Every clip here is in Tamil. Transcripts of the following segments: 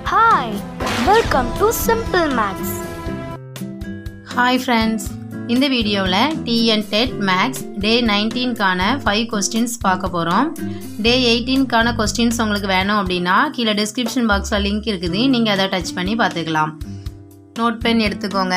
Hi, welcome to Simple Maths. Hi friends இந்த வீடியோவில் டிஎன் டெட் மேக்ஸ் டே நைன்டீன்கான ஃபைவ் கொஸ்டின்ஸ் பார்க்க போகிறோம் டே எயிட்டீன்கான கொஸ்டின்ஸ் உங்களுக்கு வேணும் அப்படின்னா கீழே டிஸ்கிரிப்ஷன் பாக்ஸில் லிங்க் இருக்குது நீங்கள் அதை டச் பண்ணி பார்த்துக்கலாம் நோட் பென் எடுத்துக்கோங்க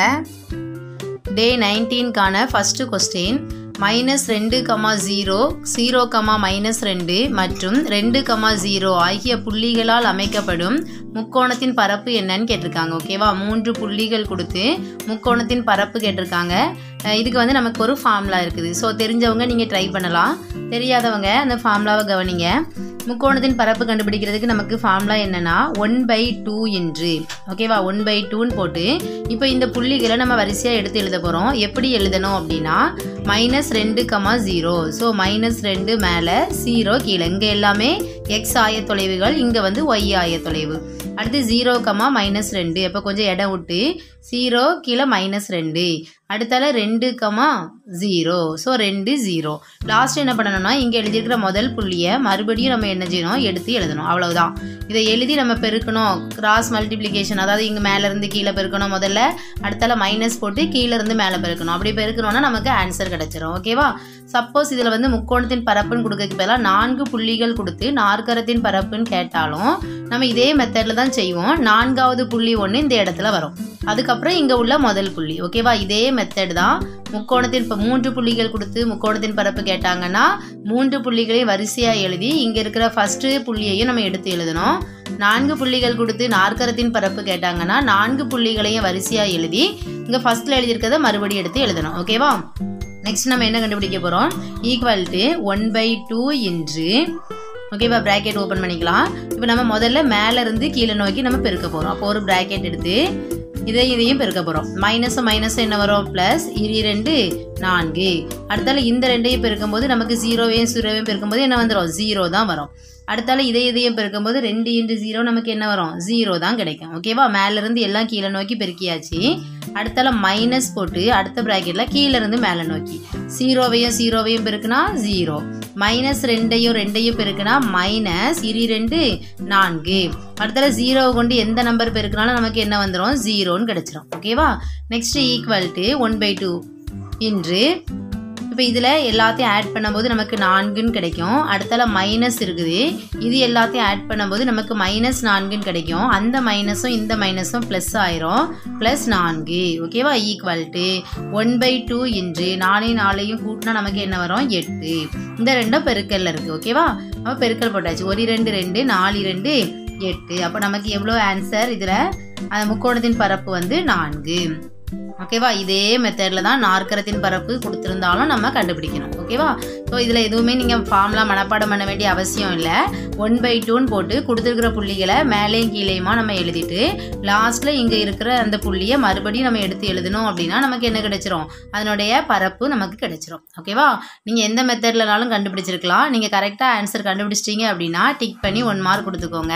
டே நைன்டீன்கான ஃபஸ்ட்டு கொஸ்டின் மைனஸ் ரெண்டு comma zero zero comma minus ரெண்டு மற்றும் ரெண்டு கமா ஜீரோ ஆகிய புள்ளிகளால் அமைக்கப்படும் முக்கோணத்தின் பரப்பு என்னன்னு கேட்டிருக்காங்க ஓகேவா மூன்று புள்ளிகள் கொடுத்து முக்கோணத்தின் பரப்பு கேட்டிருக்காங்க அஹ் இதுக்கு வந்து நமக்கு ஒரு ஃபார்முலா இருக்குது ஸோ தெரிஞ்சவங்க நீங்கள் ட்ரை பண்ணலாம் தெரியாதவங்க அந்த ஃபார்முலாவை கவனிங்க முக்கோணத்தின் பரப்பு கண்டுபிடிக்கிறதுக்கு நமக்கு ஃபார்முலா என்னன்னா ஒன் பை டூ என்று ஓகேவா ஒன் பை டூன்னு போட்டு இப்போ இந்த புள்ளிகளை நம்ம வரிசையாக எடுத்து எழுத போகிறோம் எப்படி எழுதணும் அப்படின்னா மைனஸ் ரெண்டு கமா ஜீரோ ஸோ மைனஸ் ரெண்டு மேலே ஜீரோ கீழே இங்கே எல்லாமே எக்ஸ் ஆயத்தொலைவுகள் இங்கே வந்து ஒய் ஆயத்தொலைவு அடுத்து ஜீரோ கமா மைனஸ் ரெண்டு அப்போ கொஞ்சம் இடம் விட்டு ஜீரோ கீழே மைனஸ் ரெண்டு அடுத்தால ரெண்டு கமா ஜீரோ ஸோ ரெண்டு ஜீரோ லாஸ்ட் என்ன பண்ணணும்னா இங்கே எழுதியிருக்கிற முதல் புள்ளியை மறுபடியும் நம்ம என்ன செய்யணும் எடுத்து எழுதணும் அவ்வளவுதான் இதை எழுதி நம்ம பெருக்கணும் கிராஸ் மல்டிப்ளிகேஷன் அதாவது இங்கே மேலேருந்து கீழே பெருக்கணும் முதல்ல அடுத்தால மைனஸ் போட்டு கீழே இருந்து மேலே பெருக்கணும் அப்படி பெருக்கணும்னா நமக்கு ஆன்சர் கிடைச்சிரும் ஓகேவா சப்போஸ் இதில் வந்து முக்கோணத்தின் பரப்புன்னு கொடுக்கறதுக்கு பதிலாக நான்கு புள்ளிகள் கொடுத்து நாற்கரத்தின் பரப்புன்னு கேட்டாலும் நம்ம இதே மெத்தடில் தான் செய்வோம் நான்காவது புள்ளி ஒன்று இந்த இடத்துல வரும் அதுக்கப்புறம் இங்கே உள்ள முதல் புள்ளி ஓகேவா இதே மெத்தட் தான் முக்கோணத்தின் இப்போ மூன்று புள்ளிகள் கொடுத்து முக்கோணத்தின் பரப்பு கேட்டாங்கன்னா மூன்று புள்ளிகளையும் வரிசையாக எழுதி இங்கே இருக்கிற ஃபஸ்ட்டு புள்ளியையும் நம்ம எடுத்து எழுதணும் நான்கு புள்ளிகள் கொடுத்து நாற்கரத்தின் பரப்பு கேட்டாங்கன்னா நான்கு புள்ளிகளையும் வரிசையாக எழுதி இங்கே ஃபஸ்ட்டில் எழுதியிருக்கிறத மறுபடியும் எடுத்து எழுதணும் ஓகேவா நெக்ஸ்ட் நம்ம என்ன கண்டுபிடிக்க போகிறோம் equal to one by two into ஓகேவா ப்ராக்கெட் ஓப்பன் பண்ணிக்கலாம் இப்போ நம்ம முதல்ல மேலே இருந்து கீழே நோக்கி நம்ம பெருக்க போகிறோம் அப்போ ஒரு ப்ராக்கெட் எடுத்து இதை இதையும் பெருக்க போகிறோம் மைனஸும் மைனஸும் என்ன வரும் ப்ளஸ் இரு ரெண்டு நான்கு அடுத்தால இந்த ரெண்டையும் பெருக்கும்போது நமக்கு ஜீரோவையும் ஜீரோவையும் பெருக்கும்போது என்ன வந்துடும் ஜீரோ தான் வரும் அடுத்தால இதை இதையும் பெருக்கும்போது ரெண்டு இன்ட்டு ஜீரோ நமக்கு என்ன வரும் ஜீரோ தான் கிடைக்கும் ஓகேவா மேலேருந்து எல்லாம் கீழே நோக்கி பெருக்கியாச்சு அடுத்தால மைனஸ் போட்டு அடுத்த ப்ராக்கெட்டில் கீழே இருந்து மேலே நோக்கி ஜீரோவையும் ஜீரோவையும் பெருக்குனா ஜீரோ மைனஸ் ரெண்டையும் ரெண்டையும் பெருக்குனா மைனஸ் இரு ரெண்டு நான்கு அடுத்தால ஜீரோவை கொண்டு எந்த நம்பர் பெருக்கினாலும் நமக்கு என்ன வந்துடும் ஜீரோன்னு கிடைச்சிரும் ஓகேவா next equal to one by two into இப்போ இதில் எல்லாத்தையும் ஆட் பண்ணும்போது நமக்கு நான்குன்னு கிடைக்கும் அடுத்தால மைனஸ் இருக்குது இது எல்லாத்தையும் ஆட் பண்ணும்போது நமக்கு மைனஸ் நான்குன்னு கிடைக்கும் அந்த மைனஸும் இந்த மைனஸும் ப்ளஸ் ஆயிரும் ப்ளஸ் நான்கு ஓகேவா equal to one by two into நாலையும் நாளையும் கூட்டினா நமக்கு என்ன வரும் எட்டு இந்த ரெண்டும் பெருக்கல்ல இருக்குது ஓகேவா அப்போ பெருக்கல் போட்டாச்சு ஒரு ரெண்டு ரெண்டு நாலு ரெண்டு எட்டு அப்போ நமக்கு எவ்வளோ ஆன்சர் இதில் அந்த முக்கோணத்தின் பரப்பு வந்து நான்கு ஓகேவா இதே மெத்தடில் தான் நாற்கரத்தின் பரப்பு கொடுத்துருந்தாலும் நம்ம கண்டுபிடிக்கணும் ஓகேவா ஸோ இதில் எதுவுமே நீங்கள் ஃபார்ம்லாம் மனப்பாடம் பண்ண வேண்டிய அவசியம் இல்லை ஒன் பை டூன்னு போட்டு கொடுத்துருக்கிற புள்ளிகளை மேலேயும் கீழேயுமா நம்ம எழுதிட்டு லாஸ்ட்டில் இங்கே இருக்கிற அந்த புள்ளியை மறுபடியும் நம்ம எடுத்து எழுதணும் அப்படின்னா நமக்கு என்ன கிடைச்சிரும் அதனுடைய பரப்பு நமக்கு கிடைச்சிரும் ஓகேவா நீங்கள் எந்த மெத்தட்லனாலும் கண்டுபிடிச்சிருக்கலாம் நீங்கள் கரெக்டாக ஆன்சர் கண்டுபிடிச்சிட்டீங்க அப்படின்னா டிக் பண்ணி ஒன் மார்க் கொடுத்துக்கோங்க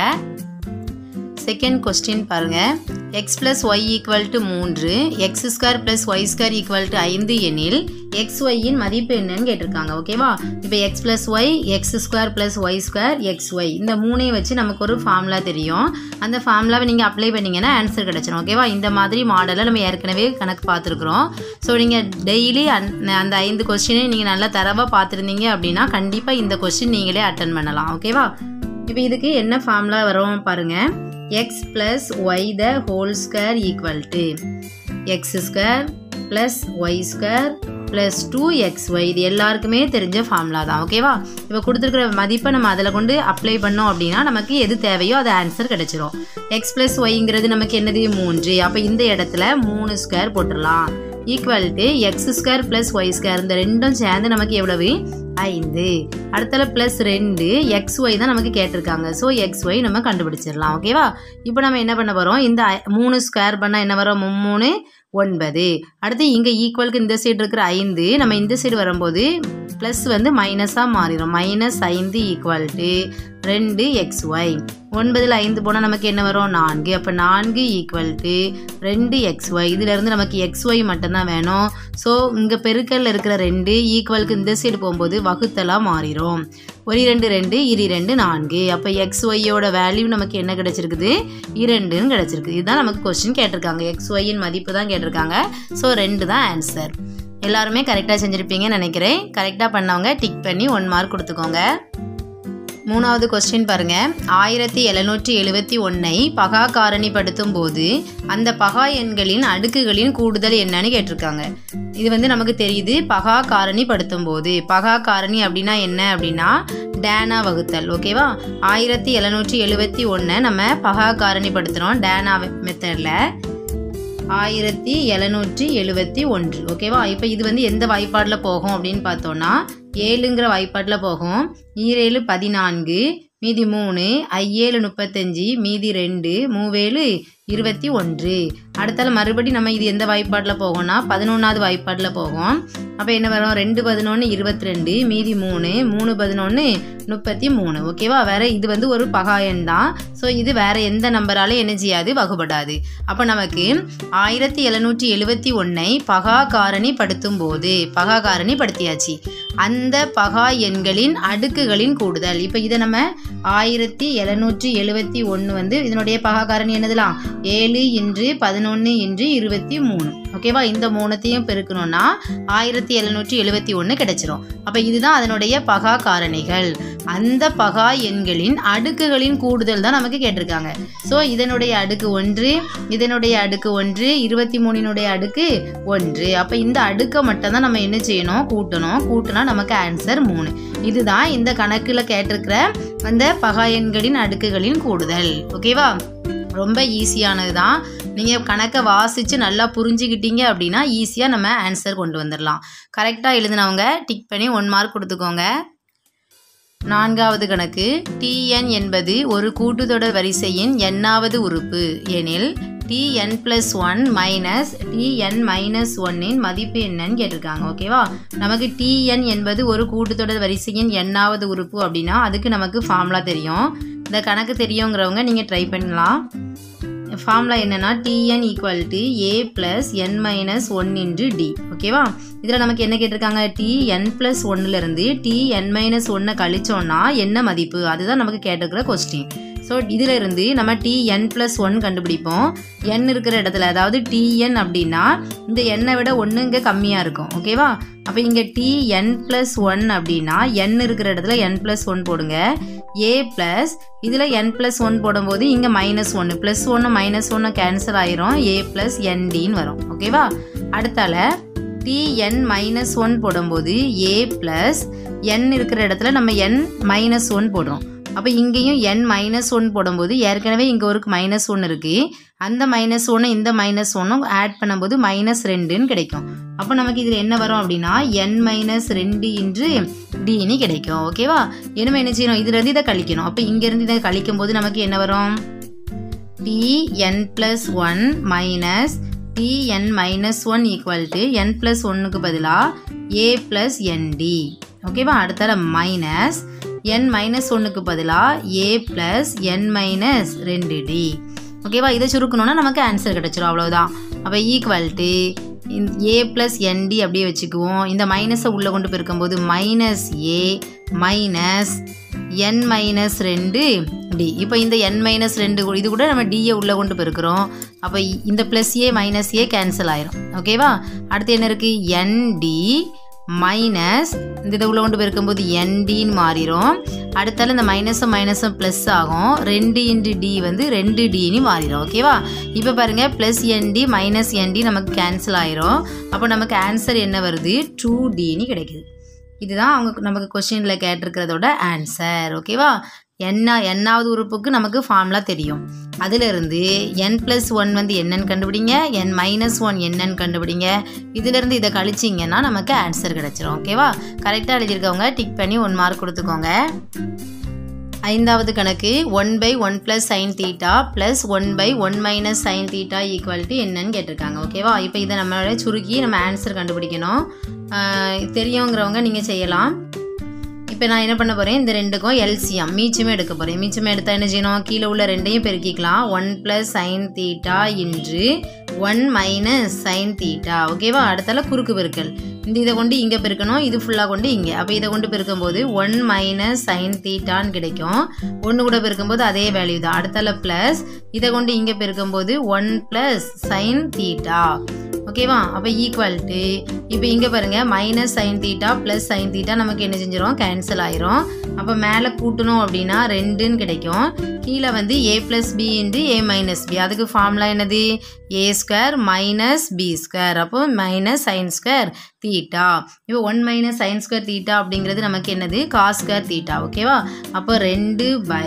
செகண்ட் கொஸ்டின் பாருங்க x plus y equal to மூன்று x square plus y square equal to ஐந்து எனில் எக்ஸ் ஒய்யின் மதிப்பு என்னன்னு கேட்டிருக்காங்க ஓகேவா இப்போ x plus y x square plus y square x y இந்த மூணையும் வச்சு நமக்கு ஒரு ஃபார்முலா தெரியும் அந்த ஃபார்முலாவை நீங்கள் அப்ளை பண்ணீங்கன்னா ஆன்சர் கிடச்சிரும் ஓகேவா இந்த மாதிரி மாடலை நம்ம ஏற்கனவே கணக்கு பார்த்துருக்குறோம் ஸோ நீங்கள் டெய்லி அந்த ஐந்து கொஸ்டினையும் நீங்கள் நல்லா தரவாக பார்த்துருந்தீங்க அப்படின்னா கண்டிப்பாக இந்த கொஸ்டின் நீங்களே அட்டன் பண்ணலாம் ஓகேவா இப்போ இதுக்கு என்ன ஃபார்முலா வரும் பாருங்கள் x plus y the whole square equal to x square plus y square plus two x y இது எல்லாருக்குமே தெரிஞ்ச ஃபார்முலா தான் ஓகேவா இப்போ கொடுத்துருக்குற மதிப்பை நம்ம அதில் கொண்டு அப்ளை பண்ணோம் அப்படின்னா நமக்கு எது தேவையோ அது ஆன்சர் கிடைச்சிரும் எக்ஸ் ப்ளஸ் ஒய்ங்கிறது நமக்கு என்னது மூன்று அப்போ இந்த இடத்துல மூணு ஸ்கொயர் போட்டுடலாம் equal to x square plus y square இந்த ரெண்டும் சேர்ந்து நமக்கு எவ்வளவு ஐந்து அடுத்தல ப்ளஸ் ரெண்டு எக்ஸ் ஒய் தான் நமக்கு கேட்டிருக்காங்க ஸோ எக்ஸ் ஒய் நம்ம கண்டுபிடிச்சிடலாம் ஓகேவா இப்போ நம்ம என்ன பண்ண போகிறோம் இந்த ஐ- மூணு ஸ்கொயர் பண்ணால் என்ன வரும் மும்மூணு ஒன்பது அடுத்து இங்கே ஈக்குவலுக்கு இந்த சைடு இருக்கிற ஐந்து நம்ம இந்த சைடு வரும்போது ப்ளஸ் வந்து மைனஸாக மாறிடும் மைனஸ் ஐந்து ஈக்குவல் டு ரெண்டு எக்ஸ் ஒய் ஒன்பதில் ஐந்து போனால் நமக்கு என்ன வரும் நான்கு அப்போ நான்கு ஈக்குவல் டு ரெண்டு எக்ஸ் ஒய் இதிலேருந்து நமக்கு எக்ஸ் ஒய் மட்டும்தான் வேணும் ஸோ இங்கே பெருக்கல்ல இருக்கிற ரெண்டு ஈக்குவலுக்கு இந்த சைடு போகும்போது வகுத்தலாக மாறிடும் ஒரு இரண்டு ரெண்டு இரு ரெண்டு நான்கு அப்போ எக்ஸ் ஒய்யோட வேல்யூ நமக்கு என்ன கிடைச்சிருக்குது இரண்டுன்னு கிடைச்சிருக்கு இதுதான் நமக்கு கொஸ்டின் கேட்டிருக்காங்க எக்ஸ் ஒய்யின் மதிப்பு தான் கேட்டிருக்காங்க ஸோ ரெண்டு தான் ஆன்சர் எல்லாருமே கரெக்டாக செஞ்சுருப்பீங்கன்னு நினைக்கிறேன் கரெக்டாக பண்ணவங்க டிக் பண்ணி ஒன் மார்க் கொடுத்துக்கோங்க மூணாவது கொஸ்டின் பாருங்க ஆயிரத்தி எழுநூற்றி எழுபத்தி ஒன்னை பகா காரணிப்படுத்தும் போது அந்த பகா எண்களின் அடுக்குகளின் கூடுதல் என்னன்னு கேட்டிருக்காங்க இது வந்து நமக்கு தெரியுது பகா காரணிப்படுத்தும் போது பகா காரணி அப்படின்னா என்ன அப்படின்னா டேனா வகுத்தல் ஓகேவா ஆயிரத்தி எழுநூற்றி எழுபத்தி ஒன்றை நம்ம பகா காரணிப்படுத்துகிறோம் டேனா மெத்தடில் ஆயிரத்தி எழுநூற்றி எழுபத்தி ஒன்று ஓகேவா இப்போ இது வந்து எந்த வாய்ப்பாடில் போகும் அப்படின்னு பார்த்தோன்னா ஏழுங்கிற வாய்ப்பாட்டில் போகும் ஈரேழு பதினான்கு மீதி மூணு ஐஏழு முப்பத்தஞ்சு மீதி ரெண்டு மூவேழு இருபத்தி ஒன்று அடுத்தால மறுபடி நம்ம இது எந்த வாய்ப்பாட்டில் போகும்னா பதினொன்றாவது வாய்ப்பாட்டில் போகும் அப்போ என்ன வரும் ரெண்டு பதினொன்று இருபத்தி ரெண்டு மீதி மூணு மூணு பதினொன்று முப்பத்தி மூணு ஓகேவா வேற இது வந்து ஒரு பகாயன் தான் ஸோ இது வேற எந்த நம்பராலும் என்ன செய்யாது வகுப்படாது அப்போ நமக்கு ஆயிரத்தி எழுநூற்றி எழுபத்தி ஒன்னை பகா காரணி படுத்தும் போது பகா காரணி படுத்தியாச்சு அந்த பகா எண்களின் அடுக்குகளின் கூடுதல் இப்போ இதை நம்ம ஆயிரத்தி எழுநூற்றி எழுபத்தி ஒன்று வந்து இதனுடைய பகா காரணி என்னதுலாம் ஏழு இன்று பதினொன்று இன்று இருபத்தி மூணு ஓகேவா இந்த மூணுத்தையும் பெருக்கணும்னா ஆயிரத்தி எழுநூற்றி எழுபத்தி ஒன்று கிடைச்சிரும் அப்போ இதுதான் அதனுடைய பகா காரணிகள் அந்த பகா எண்களின் அடுக்குகளின் கூடுதல் தான் நமக்கு கேட்டிருக்காங்க ஸோ இதனுடைய அடுக்கு ஒன்று இதனுடைய அடுக்கு ஒன்று இருபத்தி மூணினுடைய அடுக்கு ஒன்று அப்போ இந்த அடுக்கை மட்டும் தான் நம்ம என்ன செய்யணும் கூட்டணும் கூட்டினா நமக்கு ஆன்சர் மூணு இதுதான் இந்த கணக்கில் கேட்டிருக்கிற அந்த பகா எண்களின் அடுக்குகளின் கூடுதல் ஓகேவா ரொம்ப ஈஸியானது தான் நீங்கள் கணக்கை வாசித்து நல்லா புரிஞ்சுக்கிட்டீங்க அப்படின்னா ஈஸியாக நம்ம ஆன்சர் கொண்டு வந்துடலாம் கரெக்டாக எழுதினவங்க டிக் பண்ணி ஒன் மார்க் கொடுத்துக்கோங்க நான்காவது கணக்கு டிஎன் என்பது ஒரு கூட்டுத்தொடர் வரிசையின் எண்ணாவது உறுப்பு எனில் TN plus one minus TN minus ஒன்னின் மதிப்பு என்னன்னு கேட்டிருக்காங்க ஓகேவா நமக்கு டிஎன் என்பது ஒரு கூட்டுத்தொடர் வரிசையின் எண்ணாவது உறுப்பு அப்படின்னா அதுக்கு நமக்கு ஃபார்முலா தெரியும் இந்த கணக்கு தெரியுங்கிறவங்க நீங்கள் ட்ரை பண்ணலாம் ஃபார்முலா என்னென்னா TN equal to a plus n minus one into d ஓகேவா இதில் நமக்கு என்ன கேட்டிருக்காங்க டி என் ப்ளஸ் ஒன்னுலேருந்து டி என் மைனஸ் ஒன்னை கழிச்சோன்னா என்ன மதிப்பு அதுதான் நமக்கு கேட்டிருக்கிற கொஸ்டின் ஸோ இதில் இருந்து நம்ம டி என் ப்ளஸ் ஒன் கண்டுபிடிப்போம் என் இருக்கிற இடத்துல அதாவது டிஎன் அப்படின்னா இந்த எண்ணை விட ஒன்று இங்கே கம்மியாக இருக்கும் ஓகேவா அப்போ இங்கே டி என் ப்ளஸ் ஒன் அப்படின்னா என் இருக்கிற இடத்துல என் ப்ளஸ் ஒன் போடுங்க ஏ ப்ளஸ் இதில் என் ப்ளஸ் ஒன் போடும்போது இங்கே மைனஸ் ஒன்று ப்ளஸ் ஒன்று மைனஸ் ஒன்று கேன்சல் ஆயிரும் ஏ ப்ளஸ் என்டின்னு வரும் ஓகேவா அடுத்தால டி என் மைனஸ் ஒன் போடும்போது ஏ ப்ளஸ் என் இருக்கிற இடத்துல நம்ம என் மைனஸ் ஒன் போடுறோம் அப்போ இங்கேயும் என் மைனஸ் ஒன் போடும்போது ஏற்கனவே இங்கே ஒரு மைனஸ் ஒன்று இருக்குது அந்த மைனஸ் ஒன்று இந்த மைனஸ் ஒன்றும் ஆட் பண்ணும்போது மைனஸ் ரெண்டுன்னு கிடைக்கும் அப்போ நமக்கு இதில் என்ன வரும் அப்படின்னா என் மைனஸ் ரெண்டு இன்று டின்னு கிடைக்கும் ஓகேவா என்ன என்ன செய்யணும் இதுலேருந்து இதை கழிக்கணும் அப்போ இங்கேருந்து இதை கழிக்கும் போது நமக்கு என்ன வரும் T N plus one minus T N minus one equal to n plus ஒன்னுக்கு பதிலாக ஏ ப்ளஸ் என்டி ஓகேவா அடுத்தால மைனஸ் என் மைனஸ் ஒன்றுக்கு பதிலாக ஏ ப்ளஸ் என் மைனஸ் ரெண்டு டி ஓகேவா இதை சுருக்கணும்னா நமக்கு ஆன்சர் கிடச்சிரும் அவ்வளோதான் அப்போ equal to a plus n d அப்படியே வச்சுக்குவோம் இந்த மைனஸை உள்ளே கொண்டு போயிருக்கும்போது minus a minus n minus ரெண்டு டி இப்போ இந்த என் மைனஸ் ரெண்டு இது கூட நம்ம டியை உள்ளே கொண்டு போயிருக்கிறோம் அப்போ இந்த plus a minus a cancel ஆயிரும் ஓகேவா அடுத்து என்ன இருக்குது என்டி மைனஸ் இந்த இதை உள்ள கொண்டு போயிருக்கும்போது என்டின்னு மாறிடும் அடுத்தால இந்த மைனஸும் மைனஸும் ப்ளஸ் ஆகும் ரெண்டு இன்ட்டு டி வந்து ரெண்டு டின்னு மாறிடும் ஓகேவா இப்போ பாருங்கள் ப்ளஸ் என்டி மைனஸ் என்டி நமக்கு கேன்சல் ஆயிரும் அப்போ நமக்கு ஆன்சர் என்ன வருது டூ டின்னு கிடைக்குது இதுதான் அவங்க நமக்கு கொஸ்டினில் கேட்டிருக்கிறதோட ஆன்சர் ஓகேவா என்ன என்னாவது உறுப்புக்கு நமக்கு ஃபார்முலா தெரியும் அதிலிருந்து என் ப்ளஸ் ஒன் வந்து என்னன்னு கண்டுபிடிங்க என் மைனஸ் ஒன் என்னன்னு கண்டுபிடிங்க இதிலிருந்து இதை கழிச்சிங்கன்னா நமக்கு ஆன்சர் கிடச்சிரும் ஓகேவா கரெக்டாக எழுதியிருக்கவங்க டிக் பண்ணி ஒன் மார்க் கொடுத்துக்கோங்க ஐந்தாவது கணக்கு one by one plus sine theta plus one by one minus sine theta equality என்னன்னு கேட்டிருக்காங்க ஓகேவா இப்போ இதை நம்மளோட சுருக்கி நம்ம ஆன்சர் கண்டுபிடிக்கணும் ஆஹ் தெரியுங்கிறவங்க நீங்கள் செய்யலாம் இப்போ நான் என்ன பண்ண போகிறேன் இந்த ரெண்டுக்கும் எல்சிஎம் மீச்சமே எடுக்க போகிறேன் மீச்சமே எடுத்தால் என்ன செய்யணும் கீழே உள்ள ரெண்டையும் பெருக்கிக்கலாம் one plus sine theta into one minus sine theta ஓகேவா அடுத்தால குறுக்கு பெருக்கல் இந்த இதை கொண்டு இங்கே பெருக்கணும் இது ஃபுல்லாக கொண்டு இங்கே அப்போ இதை கொண்டு பெருக்கும்போது ஒன் மைனஸ் சைன் தீட்டான்னு கிடைக்கும் ஒன்று கூட பெருக்கும்போது அதே வேல்யூ தான் அடுத்தால ப்ளஸ் இதை கொண்டு இங்கே பெருக்கும்போது ஒன் ப்ளஸ் சைன் தீட்டா ஓகேவா அப்போ ஈக்குவல்ட்டு இப்போ இங்கே பாருங்கள் minus sine theta plus sine theta நமக்கு என்ன செஞ்சிடும் கேன்சல் ஆயிரும் அப்போ மேலே கூட்டணும் அப்படின்னா ரெண்டுன்னு கிடைக்கும் கீழே வந்து a plus b into a minus b அதுக்கு ஃபார்முலா என்னது a square minus b square அப்போ மைனஸ் சைன் ஸ்கொயர் தீட்டா இப்போ one minus sine square theta அப்படிங்கிறது நமக்கு என்னது காஸ் ஸ்கொயர் தீட்டா ஓகேவா அப்போ ரெண்டு பை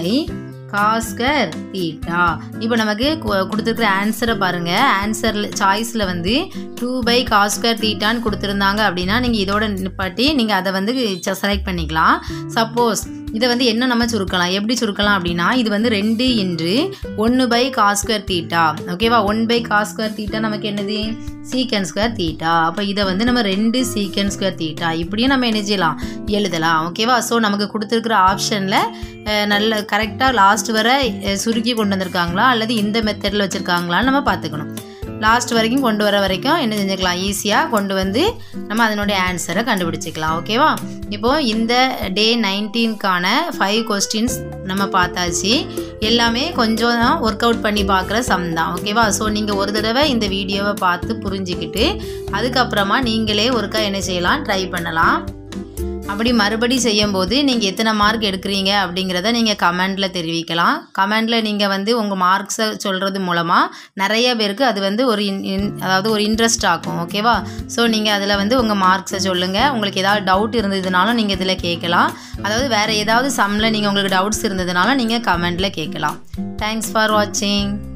காஸ்கர் தீட்டா இப்போ நமக்கு கு- கொடுத்துருக்குற ஆன்சரை பாருங்கள் ஆன்சரில் சாய்ஸில் வந்து டூ பை காஸ்கர் தீட்டான்னு கொடுத்துருந்தாங்க அப்படின்னா நீங்கள் இதோட நிப்பாட்டி நீங்கள் அதை வந்து செலக்ட் பண்ணிக்கலாம் சப்போஸ் இதை வந்து என்ன நம்ம சுருக்கலாம் எப்படி சுருக்கலாம் அப்படின்னா இது வந்து ரெண்டு இன்று ஒன்று பை காஸ்கர் தீட்டா ஓகேவா ஒன் பை காஸ்கர் தீட்டா நமக்கு என்னது சீக்கன் ஸ்கொயர் தீட்டா அப்போ இதை வந்து நம்ம ரெண்டு சீக்கன் ஸ்கொயர் தீட்டா இப்படியும் நம்ம என்ன செய்யலாம் எழுதலாம் ஓகேவா ஸோ நமக்கு கொடுத்துருக்குற ஆப்ஷனில் நல்ல கரெக்டாக லாஸ்ட் வரை அஹ், சுருக்கி கொண்டு வந்திருக்காங்களா அல்லது இந்த மெத்தடில் வச்சுருக்காங்களான்னு நம்ம பார்த்துக்கணும் லாஸ்ட் வரைக்கும் கொண்டு வர வரைக்கும் என்ன செஞ்சுக்கலாம் ஈஸியாக கொண்டு வந்து நம்ம அதனுடைய ஆன்சரை கண்டுபிடிச்சிக்கலாம் ஓகேவா இப்போது இந்த டே நைன்டீன்கான ஃபைவ் கொஸ்டின்ஸ் நம்ம பார்த்தாச்சு எல்லாமே கொஞ்சம் தான் ஒர்க் அவுட் பண்ணி பார்க்குற சம் தான் ஓகேவா ஸோ நீங்கள் ஒரு தடவை இந்த வீடியோவை பார்த்து புரிஞ்சுக்கிட்டு அதுக்கப்புறமா நீங்களே ஒருக்கா என்ன செய்யலாம் ட்ரை பண்ணலாம் அப்படி மறுபடி செய்யும்போது நீங்கள் எத்தனை மார்க் எடுக்கிறீங்க அப்படிங்கிறத நீங்கள் கமெண்டில் தெரிவிக்கலாம் கமெண்டில் நீங்கள் வந்து உங்கள் மார்க்ஸை சொல்கிறது மூலமாக நிறைய பேருக்கு அது வந்து ஒரு இன் இன்- அதாவது ஒரு இன்ட்ரெஸ்ட் ஆகும் ஓகேவா ஸோ நீங்கள் அதில் வந்து உங்கள் மார்க்ஸை சொல்லுங்கள் உங்களுக்கு ஏதாவது டவுட் இருந்ததுனாலும் நீங்கள் இதில் கேட்கலாம் அதாவது வேறு ஏதாவது சம்மில் நீங்கள் உங்களுக்கு டவுட்ஸ் இருந்ததுனாலும் நீங்கள் கமெண்டில் கேட்கலாம் தேங்க்ஸ் ஃபார் வாட்சிங்